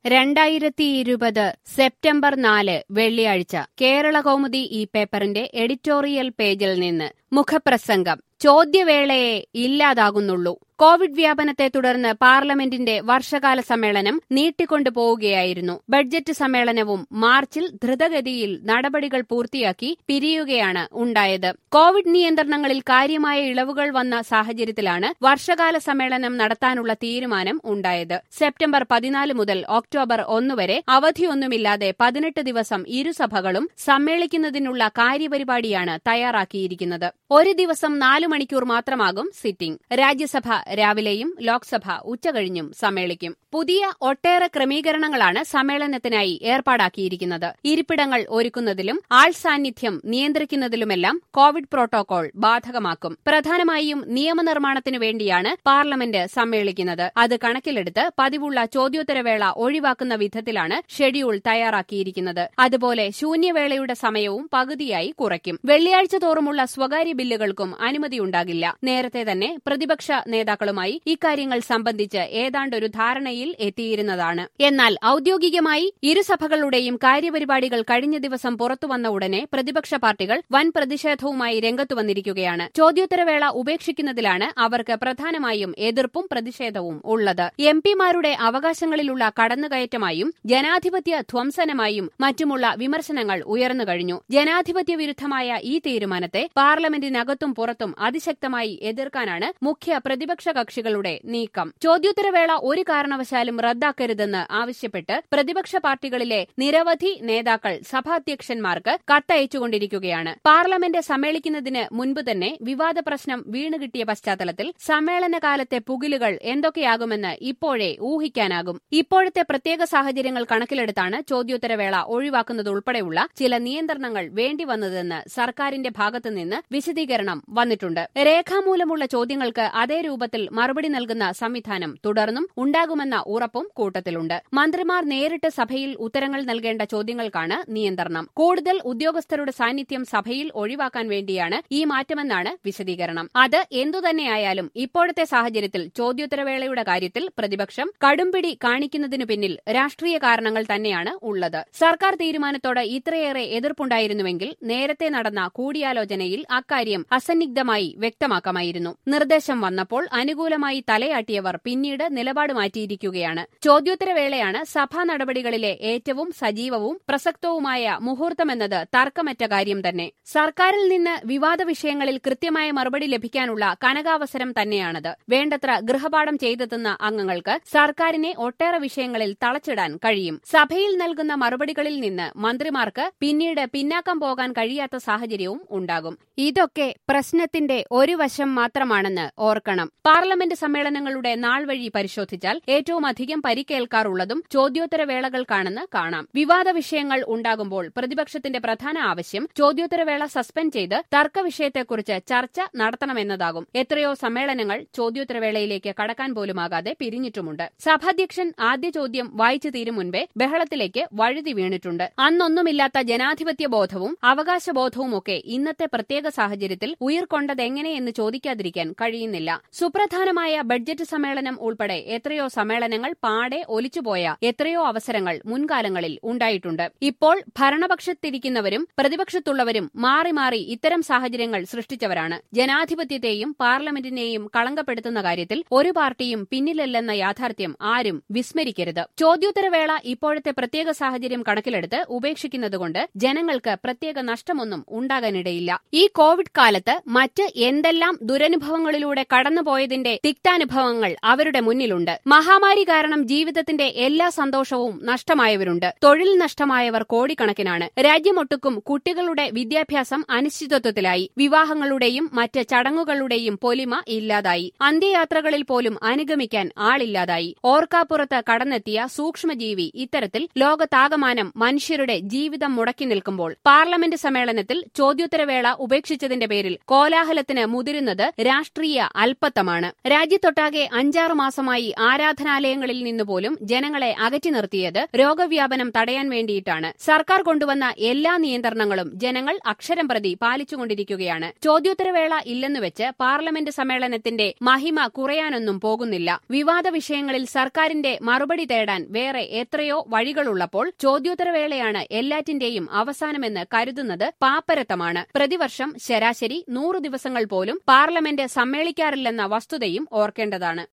രണ്ടായിരത്തി ഇരുപത് സെപ്റ്റംബർ നാല് വെള്ളിയാഴ്ച കേരള കൗമുദി ഈ പേപ്പറിന്റെ എഡിറ്റോറിയൽ പേജിൽ നിന്ന് മുഖപ്രസംഗം ചോദ്യവേളയെ ഇല്ലാതാകുന്നുള്ളൂ കോവിഡ് വ്യാപനത്തെ തുടർന്ന് പാർലമെന്റിന്റെ വർഷകാല സമ്മേളനം നീട്ടിക്കൊണ്ടുപോവുകയായിരുന്നു ബഡ്ജറ്റ് സമ്മേളനവും മാർച്ചിൽ ധൃതഗതിയിൽ നടപടികൾ പൂർത്തിയാക്കി പിരിയുകയാണ് ഉണ്ടായത് കോവിഡ് നിയന്ത്രണങ്ങളിൽ കാര്യമായ ഇളവുകൾ വന്ന സാഹചര്യത്തിലാണ് വർഷകാല സമ്മേളനം നടത്താനുള്ള തീരുമാനം ഉണ്ടായത് സെപ്റ്റംബർ പതിനാല് മുതൽ ഒക്ടോബർ ഒന്ന് വരെ അവധിയൊന്നുമില്ലാതെ പതിനെട്ട് ദിവസം ഇരുസഭകളും സമ്മേളിക്കുന്നതിനുള്ള കാര്യപരിപാടിയാണ് തയ്യാറാക്കിയിരിക്കുന്നത് ഒരു ദിവസം നാലു മണിക്കൂർ മാത്രമാകും സിറ്റിംഗ് രാജ്യസഭ രാവിലെയും ലോക്സഭ ഉച്ചകഴിഞ്ഞും സമ്മേളിക്കും പുതിയ ഒട്ടേറെ ക്രമീകരണങ്ങളാണ് സമ്മേളനത്തിനായി ഏർപ്പാടാക്കിയിരിക്കുന്നത് ഇരിപ്പിടങ്ങൾ ഒരുക്കുന്നതിലും ആൾ സാന്നിധ്യം നിയന്ത്രിക്കുന്നതിലുമെല്ലാം കോവിഡ് പ്രോട്ടോകോൾ ബാധകമാക്കും പ്രധാനമായും നിയമനിർമ്മാണത്തിനു വേണ്ടിയാണ് പാർലമെന്റ് സമ്മേളിക്കുന്നത് അത് കണക്കിലെടുത്ത് പതിവുള്ള ചോദ്യോത്തരവേള ഒഴിവാക്കുന്ന വിധത്തിലാണ് ഷെഡ്യൂൾ തയ്യാറാക്കിയിരിക്കുന്നത് അതുപോലെ ശൂന്യവേളയുടെ സമയവും പകുതിയായി കുറയ്ക്കും വെള്ളിയാഴ്ച തോറുമുള്ള സ്വകാര്യ ബില്ലുകൾക്കും അനുമതിയുണ്ടാകില്ല നേരത്തെ തന്നെ പ്രതിപക്ഷ നേതാക്കളുമായി ഇക്കാര്യങ്ങൾ സംബന്ധിച്ച് ഏതാണ്ടൊരു ധാരണയിൽ എത്തിയിരുന്നതാണ് എന്നാൽ ഔദ്യോഗികമായി ഇരുസഭകളുടെയും കാര്യപരിപാടികൾ കഴിഞ്ഞ ദിവസം പുറത്തുവന്ന ഉടനെ പ്രതിപക്ഷ പാർട്ടികൾ വൻ പ്രതിഷേധവുമായി രംഗത്തു വന്നിരിക്കുകയാണ് ചോദ്യോത്തരവേള ഉപേക്ഷിക്കുന്നതിലാണ് അവർക്ക് പ്രധാനമായും എതിർപ്പും പ്രതിഷേധവും ഉള്ളത് എം പിമാരുടെ അവകാശങ്ങളിലുള്ള കടന്നുകയറ്റമായും ജനാധിപത്യ ധ്വംസനമായും മറ്റുമുള്ള വിമർശനങ്ങൾ ഉയർന്നു കഴിഞ്ഞു ജനാധിപത്യ വിരുദ്ധമായ ഈ തീരുമാനത്തെ പാർലമെന്റിനകത്തും പുറത്തും അതിശക്തമായി എതിർക്കാനാണ് മുഖ്യ പ്രതിപക്ഷ കക്ഷികളുടെ നീക്കം ചോദ്യോത്തരവേള ഒരു കാരണവശാലും റദ്ദാക്കരുതെന്ന് ആവശ്യപ്പെട്ട് പ്രതിപക്ഷ പാർട്ടികളിലെ നിരവധി നേതാക്കൾ സഭാധ്യക്ഷന്മാർക്ക് കത്തയച്ചുകൊണ്ടിരിക്കുകയാണ് പാർലമെന്റ് സമ്മേളിക്കുന്നതിന് മുൻപ് തന്നെ വിവാദ പ്രശ്നം വീണുകിട്ടിയ പശ്ചാത്തലത്തിൽ സമ്മേളനകാലത്തെ പുകിലുകൾ എന്തൊക്കെയാകുമെന്ന് ഇപ്പോഴേ ഊഹിക്കാനാകും ഇപ്പോഴത്തെ പ്രത്യേക സാഹചര്യങ്ങൾ കണക്കിലെടുത്താണ് ചോദ്യോത്തരവേള ഒഴിവാക്കുന്നതുൾപ്പെടെയുള്ള ചില നിയന്ത്രണങ്ങൾ വേണ്ടിവന്നതെന്ന് സർക്കാരിന്റെ ഭാഗത്തുനിന്ന് വിശദീകരണം വന്നിട്ടുണ്ട് രേഖാമൂലമുള്ള ചോദ്യങ്ങൾക്ക് അതേ രൂപത്തിൽ മറുപടി നൽകുന്ന സംവിധാനം തുടർന്നും ഉണ്ടാകുമെന്ന ഉറപ്പും കൂട്ടത്തിലുണ്ട് മന്ത്രിമാർ നേരിട്ട് സഭയിൽ ഉത്തരങ്ങൾ നൽകേണ്ട ചോദ്യങ്ങൾക്കാണ് നിയന്ത്രണം കൂടുതൽ ഉദ്യോഗസ്ഥരുടെ സാന്നിധ്യം സഭയിൽ ഒഴിവാക്കാൻ വേണ്ടിയാണ് ഈ മാറ്റമെന്നാണ് വിശദീകരണം അത് എന്തുതന്നെയായാലും ഇപ്പോഴത്തെ സാഹചര്യത്തിൽ ചോദ്യോത്തരവേളയുടെ കാര്യത്തിൽ പ്രതിപക്ഷം കടുംപിടി കാണിക്കുന്നതിനു പിന്നിൽ രാഷ്ട്രീയ കാരണങ്ങൾ തന്നെയാണ് ഉള്ളത് സർക്കാർ തീരുമാനത്തോട് ഇത്രയേറെ എതിർപ്പുണ്ടായിരുന്നുവെങ്കിൽ നേരത്തെ നടന്ന കൂടിയാലോചനയിൽ അക്കാര്യം അസന്നിഗ്ധമായി വ്യക്തമാക്കാമായിരുന്നു നിർദ്ദേശം വന്നപ്പോൾ അനുകൂലമായി തലയാട്ടിയവർ പിന്നീട് നിലപാട് മാറ്റിയിരിക്കുകയാണ് ചോദ്യോത്തരവേളയാണ് സഭാ നടപടികളിലെ ഏറ്റവും സജീവവും പ്രസക്തവുമായ മുഹൂർത്തമെന്നത് തർക്കമറ്റ കാര്യം തന്നെ സർക്കാരിൽ നിന്ന് വിവാദ വിഷയങ്ങളിൽ കൃത്യമായ മറുപടി ലഭിക്കാനുള്ള കനകാവസരം തന്നെയാണത് വേണ്ടത്ര ഗൃഹപാഠം ചെയ്തെത്തുന്ന അംഗങ്ങൾക്ക് സർക്കാരിനെ ഒട്ടേറെ വിഷയങ്ങളിൽ തളച്ചിടാൻ കഴിയും സഭയിൽ നൽകുന്ന മറുപടികളിൽ നിന്ന് മന്ത്രിമാർക്ക് പിന്നീട് പിന്നാക്കം പോകാൻ കഴിയാത്ത സാഹചര്യവും ഉണ്ടാകും ഇതൊക്കെ പ്രശ്നത്തിന്റെ ഒരു വശം മാത്രമാണെന്ന് ഓർക്കണം പാർലമെന്റ് സമ്മേളനങ്ങളുടെ നാൾ വഴി പരിശോധിച്ചാൽ ഏറ്റവും അധികം പരിക്കേൽക്കാറുള്ളതും ചോദ്യോത്തര വേളകൾക്കാണെന്ന് കാണാം വിവാദ വിഷയങ്ങൾ ഉണ്ടാകുമ്പോൾ പ്രതിപക്ഷത്തിന്റെ പ്രധാന ആവശ്യം ചോദ്യോത്തരവേള സസ്പെൻഡ് ചെയ്ത് തർക്ക വിഷയത്തെക്കുറിച്ച് ചർച്ച നടത്തണമെന്നതാകും എത്രയോ സമ്മേളനങ്ങൾ ചോദ്യോത്തരവേളയിലേക്ക് കടക്കാൻ പോലുമാകാതെ പിരിഞ്ഞിട്ടുമുണ്ട് സഭാധ്യക്ഷൻ ആദ്യ ചോദ്യം വായിച്ചു തീരും മുൻപേ ബഹളത്തിലേക്ക് വഴുതി വീണിട്ടുണ്ട് അന്നൊന്നുമില്ലാത്ത ജനാധിപത്യ ബോധവും അവകാശബോധവുമൊക്കെ ഇന്നത്തെ പ്രത്യേക സാഹചര്യത്തിൽ ഉയർക്കൊണ്ടതെങ്ങനെയെന്ന് ചോദിക്കാതിരിക്കാൻ കഴിയുന്നില്ല സുപ്രധാനമായ ബഡ്ജറ്റ് സമ്മേളനം ഉൾപ്പെടെ എത്രയോ സമ്മേളനങ്ങൾ പാടെ ഒലിച്ചുപോയ എത്രയോ അവസരങ്ങൾ മുൻകാലങ്ങളിൽ ഉണ്ടായിട്ടുണ്ട് ഇപ്പോൾ ഭരണപക്ഷത്തിരിക്കുന്നവരും പ്രതിപക്ഷത്തുള്ളവരും മാറി മാറി ഇത്തരം സാഹചര്യങ്ങൾ സൃഷ്ടിച്ചവരാണ് ജനാധിപത്യത്തെയും പാർലമെന്റിനെയും കളങ്കപ്പെടുത്തുന്ന കാര്യത്തിൽ ഒരു പാർട്ടിയും പിന്നിലല്ലെന്ന യാഥാർത്ഥ്യം ആരും വിസ്മരിക്കരുത് ചോദ്യോത്തരവേള ഇപ്പോഴത്തെ പ്രത്യേക സാഹചര്യം കണക്കിലെടുത്ത് ഉപേക്ഷിക്കുന്നതുകൊണ്ട് ജനങ്ങൾക്ക് പ്രത്യേക നഷ്ടമൊന്നും ഉണ്ടാകാനിടയില്ല ഈ കോവിഡ് കാലത്ത് മറ്റ് എന്തെല്ലാം ദുരനുഭവങ്ങളിലൂടെ കടന്നുപോയതിന്റെ തിക്താനുഭവങ്ങൾ അവരുടെ മുന്നിലുണ്ട് മഹാമാരി കാരണം ജീവിതത്തിന്റെ എല്ലാ സന്തോഷവും നഷ്ടമായവരുണ്ട് തൊഴിൽ നഷ്ടമായവർ കോടിക്കണക്കിനാണ് രാജ്യമൊട്ടുക്കും കുട്ടികളുടെ വിദ്യാഭ്യാസം അനിശ്ചിതത്വത്തിലായി വിവാഹങ്ങളുടെയും മറ്റ് ചടങ്ങുകളുടെയും പൊലിമ ഇല്ലാതായി അന്ത്യയാത്രകളിൽ പോലും അനുഗമിക്കാൻ ആളില്ലാതായി ഓർക്കാപ്പുറത്ത് കടന്നെത്തിയ സൂക്ഷ്മജീവി ഇത്തരത്തിൽ ലോകത്താകമാനം മനുഷ്യരുടെ ജീവിതം മുടക്കി നിൽക്കുമ്പോൾ പാർലമെന്റ് സമ്മേളനത്തിൽ ചോദ്യോത്തരവേള ഉപേക്ഷിച്ചതിന്റെ പേരിൽ കോലാഹലത്തിന് മുതിരുന്നത് രാഷ്ട്രീയ അല്പത്തമാണ് കോവിഡാണ് രാജ്യത്തൊട്ടാകെ അഞ്ചാറ് മാസമായി ആരാധനാലയങ്ങളിൽ നിന്നുപോലും ജനങ്ങളെ അകറ്റി നിർത്തിയത് രോഗവ്യാപനം തടയാൻ വേണ്ടിയിട്ടാണ് സർക്കാർ കൊണ്ടുവന്ന എല്ലാ നിയന്ത്രണങ്ങളും ജനങ്ങൾ അക്ഷരം പ്രതി പാലിച്ചുകൊണ്ടിരിക്കുകയാണ് ചോദ്യോത്തരവേള ഇല്ലെന്നുവെച്ച് പാർലമെന്റ് സമ്മേളനത്തിന്റെ മഹിമ കുറയാനൊന്നും പോകുന്നില്ല വിവാദ വിഷയങ്ങളിൽ സർക്കാരിന്റെ മറുപടി തേടാൻ വേറെ എത്രയോ വഴികളുള്ളപ്പോൾ ചോദ്യോത്തരവേളയാണ് എല്ലാറ്റിന്റെയും അവസാനമെന്ന് കരുതുന്നത് പാപ്പരത്തമാണ് പ്രതിവർഷം ശരാശരി നൂറ് ദിവസങ്ങൾ പോലും പാർലമെന്റ് സമ്മേളിക്കാറില്ലെന്ന വസ്തുതയും ഓർക്കേണ്ടതാണ്